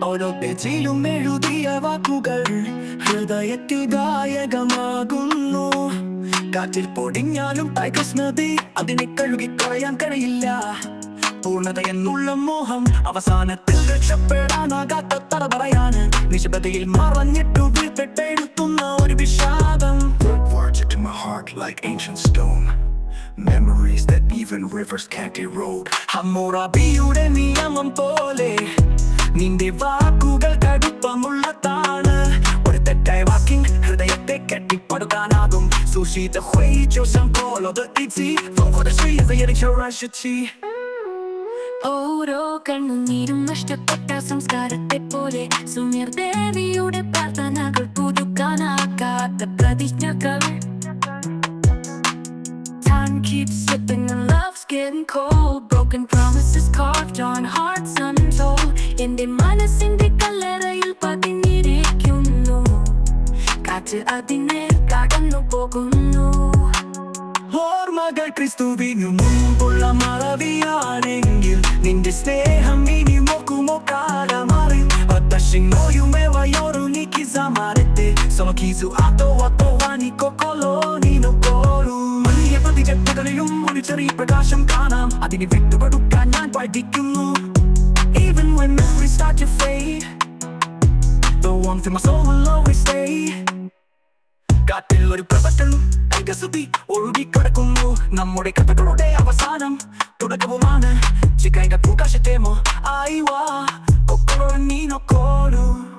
ഓരോ പേജിലും എഴുതിയ വാക്കുകൾ ഹൃദയത്തിൽ ഗായകമാകുന്നു കാറ്റിൽ പൊടിഞ്ഞാലും ടൈഗസ് നദി അതിനെ കഴുകിക്കളയാൻ കഴിയില്ല പൂർണ്ണത എന്നുള്ള മോഹം അവസാനത്തിൽ രക്ഷപ്പെടാനാകാത്ത തറ പറയാണ് നിശബ്ദതയിൽ മറഞ്ഞിട്ടു വീഴ്ത്തിട്ടെഴുത്തുന്ന ഒരു വിഷാദം Words into my heart like ancient stone. Memories that even rivers can't erode. ഹമ്മുറബിയുടെ നിയമം പോലെ നിന്റെ വാക്കുകൾ കടുപ്പമുള്ളതാണ് ഒരു തെറ്റായ വാക്കിംഗ് ഹൃദയത്തെ കെട്ടിപ്പടുക്കാനാകും സുഷിത ഹുയിജോസം പോലത് ഇച്ചി ഫോക്കോടെ ശ്രീ ഓരോ കണ്ണുനീരും നഷ്ടപ്പെട്ട സംസ്കാരത്തെ പോലെ സുമീർ ദേവിയുടെ പ്രാർത്ഥനകൾ പുതുക്കാനാകാത്ത പ്രതിജ്ഞകൾ Time keeps slipping and love's getting cold Broken promises carved on hearts untold എന്റെ മനസ്സിന്റെ കല്ലറയിൽ പതിഞ്ഞിരിക്കുന്നു കാറ്റ് അതിനെ കടന്നു പോകുന്നു ഓർമ്മകൾ ക്രിസ്തുവിനു മുമ്പുള്ള മറവിയാണെങ്കിൽ നിന്റെ സ്നേഹം ഇനി നോക്കുമോ കാലമാറി Watashingoyume wa yoru nikizamarete Sono kizu ato wato wa nikokolo ninokolu വലിയ പ്രതിജക്തകളിലും ഒരു ചെറിയ പ്രകാശം കാണാം അതിനെ വിട്ടുപെടുക്കാൻ ഞാൻ പഠിക്കുന്നു Even when memories start to fade The warmth in my soul will always stay കാട്ടിൽ ഒരു പ്രപറ്റം ഐകസുതി ഒഴുകിക്കിടക്കുന്നു നമ്മുടെ കഥകളുടെ അവസാനം തുടക്കവുമാണ് ചിക്കൈക പ്രകാശത്തേമോ ആയിവാ കൊക്കറോ നീനോ കോലു